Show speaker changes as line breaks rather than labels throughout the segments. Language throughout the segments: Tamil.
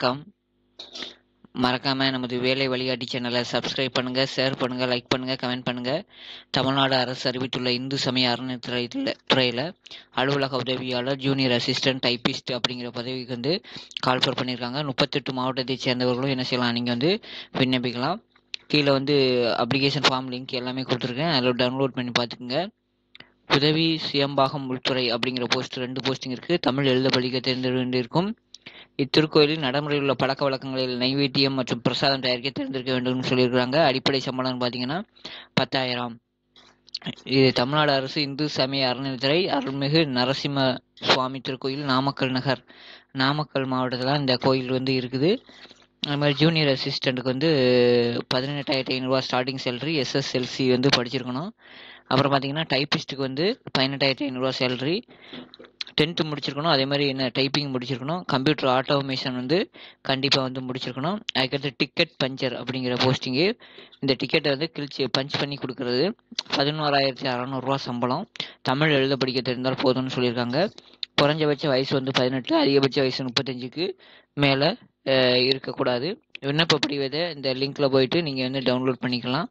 வணக்கம் மறக்காம நமது வேலை வழிகாட்டி சேனலை சப்ஸ்கிரைப் பண்ணுங்க ஷேர் பண்ணுங்க லைக் பண்ணுங்க கமெண்ட் பண்ணுங்க தமிழ்நாடு அரசு அறிவித்துள்ள இந்து சமய அறநிலையத்துறையில் துறையில் அலுவலக உதவியாளர் ஜூனியர் அசிஸ்டன்ட் டைப்பிஸ்ட் அப்படிங்கிற பதவிக்கு வந்து கால்ஃபர் பண்ணியிருக்காங்க முப்பத்தெட்டு மாவட்டத்தை சேர்ந்தவர்களும் என்ன செய்யலாம் நீங்கள் வந்து விண்ணப்பிக்கலாம் கீழே வந்து அப்ளிகேஷன் ஃபார்ம் லிங்க் எல்லாமே கொடுத்துருக்கேன் அதில் டவுன்லோட் பண்ணி பார்த்துக்குங்க உதவி சுயம்பாகம் உள்துறை அப்படிங்கிற போஸ்ட் ரெண்டு போஸ்டிங் இருக்குது தமிழ் எழுத படிக்க தெரிந்து வேண்டியிருக்கும் இத்திருக்கோயிலில் நடைமுறையில் உள்ள பழக்க வழக்கங்களில் நைவேத்தியம் மற்றும் பிரசாதம் தயாரிக்க தெரிந்திருக்க வேண்டும்னு சொல்லியிருக்கிறாங்க அடிப்படை சம்பளம்னு பார்த்தீங்கன்னா பத்தாயிரம் இது தமிழ்நாடு அரசு இந்து சமய அறநிலையத்துறை அருள்மிகு நரசிம்ம சுவாமி திருக்கோயில் நாமக்கல் நகர் நாமக்கல் மாவட்டத்தில் இந்த கோயில் வந்து இருக்குது அது மாதிரி ஜூனியர் அசிஸ்டண்ட்டுக்கு வந்து பதினெட்டாயிரத்தி ஐநூறுரூவா ஸ்டார்டிங் சேலரி எஸ்எஸ்எல்சி வந்து படிச்சிருக்கணும் அப்புறம் பார்த்தீங்கன்னா டைப்பிஸ்ட்டுக்கு வந்து பதினெட்டாயிரத்தி ஐநூறுரூவா சேலரி டென்த்து முடிச்சிருக்கணும் அதே மாதிரி என்ன டைப்பிங் முடிச்சிருக்கணும் கம்ப்யூட்டர் ஆட்டோமேஷன் வந்து கண்டிப்பாக வந்து முடிச்சிருக்கணும் அதுக்கடுத்து டிக்கெட் பஞ்சர் அப்படிங்கிற போஸ்டிங்கு இந்த டிக்கெட்டை வந்து கிழிச்சு பஞ்ச் பண்ணி கொடுக்கறது பதினோராயிரத்தி அறநூறுவா சம்பளம் தமிழ் எழுத படிக்க தெரிந்தால் போதும்னு சொல்லியிருக்காங்க குறைஞ்சபட்ச வயசு வந்து பதினெட்டு அதிகபட்ச வயசு முப்பத்தஞ்சுக்கு மேலே இருக்கக்கூடாது விண்ணப்ப படிவதை இந்த லிங்க்ல போயிட்டு நீங்கள் வந்து டவுன்லோட் பண்ணிக்கலாம்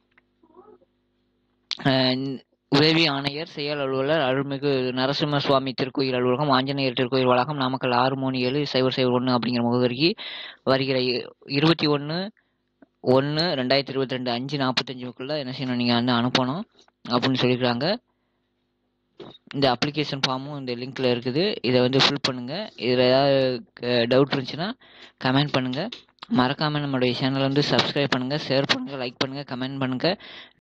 உதவி ஆணையர் செயல் அலுவலர் அருள்மிகு நரசிம்ம சுவாமி திருக்கோயில் அலுவலகம் ஆஞ்சநேயர் திருக்கோயில் வளாகம் நாமக்கல் ஆறு மூணு ஏழு சைபர் சைபர் ஒன்று அப்படிங்கிற முகவரிக்கு வருகிற இருபத்தி ஒன்று ஒன்று ரெண்டாயிரத்தி இருபத்தி ரெண்டு அஞ்சு நாற்பத்தஞ்சுக்குள்ளே என்ன செய்யணும் நீங்கள் வந்து அனுப்பணும் அப்படின்னு சொல்லியிருக்காங்க இந்த அப்ளிகேஷன் ஃபார்மும் இந்த லிங்க்கில் இருக்குது இதை வந்து ஃபில் பண்ணுங்கள் இதில் ஏதாவது டவுட் இருந்துச்சுன்னா கமெண்ட் பண்ணுங்கள் மறக்காமல் நம்மளுடைய சேனலை வந்து சப்ஸ்கிரைப் பண்ணுங்கள் ஷேர் பண்ணுங்கள் லைக் பண்ணுங்கள் கமெண்ட் பண்ணுங்கள்